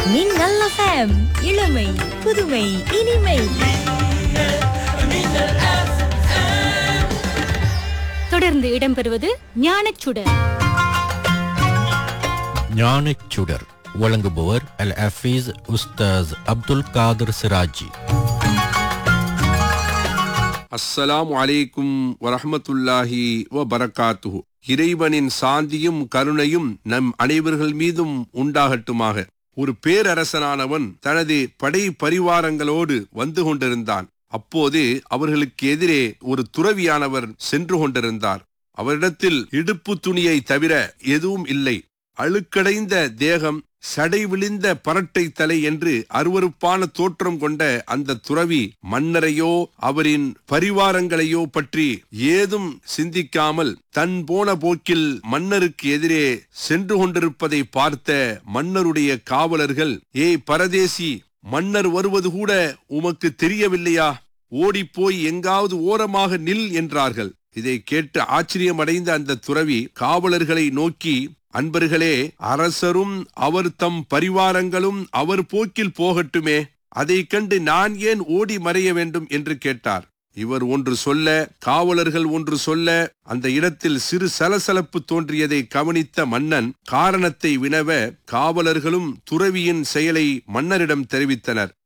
மின்னல் FM இளமை புதுமை இனிமை தொடர்ந்து இடம்பெறுவது ஞானச்சுடர் ஞானச் சுடர் வழங்குபவர் அல் ஹஃபீஸ் உஸ்தாஸ் அப்துல் காதர் சிராஜி அஸ்ஸலாமு அலைக்கும் வரஹ்மத்துல்லாஹி வ பரக்காத்துஹு இறைவனின் சாந்தியும் கருணையும் நம் அனைவர்கள் மீதும் உண்டாகட்டுமாக ஒரு பேரரசனானவன் தனது படை பரிவாரங்களோடு வந்து கொண்டிருந்தான் அப்போது அவர்களுக்கு எதிரே ஒரு துறவியானவர் சென்று கொண்டிருந்தார் அவரிடத்தில் இடுப்பு துணியை தவிர எதுவும் இல்லை அழுக்கடைந்த தேகம் சடை விழிந்த பரட்டை தலை என்று அருவருப்பான தோற்றம் கொண்ட அந்த துறவி மன்னரையோ அவரின் பரிவாரங்களையோ பற்றி ஏதும் சிந்திக்காமல் தன் போன போக்கில் மன்னருக்கு எதிரே சென்று கொண்டிருப்பதை பார்த்த மன்னருடைய காவலர்கள் ஏய் பரதேசி மன்னர் வருவது கூட உமக்கு தெரியவில்லையா ஓடிப்போய் எங்காவது ஓரமாக நில் என்றார்கள் இதை கேட்டு ஆச்சரியமடைந்த அந்த துறவி காவலர்களை நோக்கி அன்பர்களே அரசரும் அவர் தம் பரிவாரங்களும் அவர் போக்கில் போகட்டுமே அதைக் கண்டு நான் ஏன் ஓடி மறைய வேண்டும் என்று கேட்டார் இவர் ஒன்று சொல்ல காவலர்கள் ஒன்று சொல்ல அந்த இடத்தில் சிறு சலசலப்பு தோன்றியதை கவனித்த மன்னன் காரணத்தை வினவ காவலர்களும் துறவியின் செயலை மன்னரிடம் தெரிவித்தனர்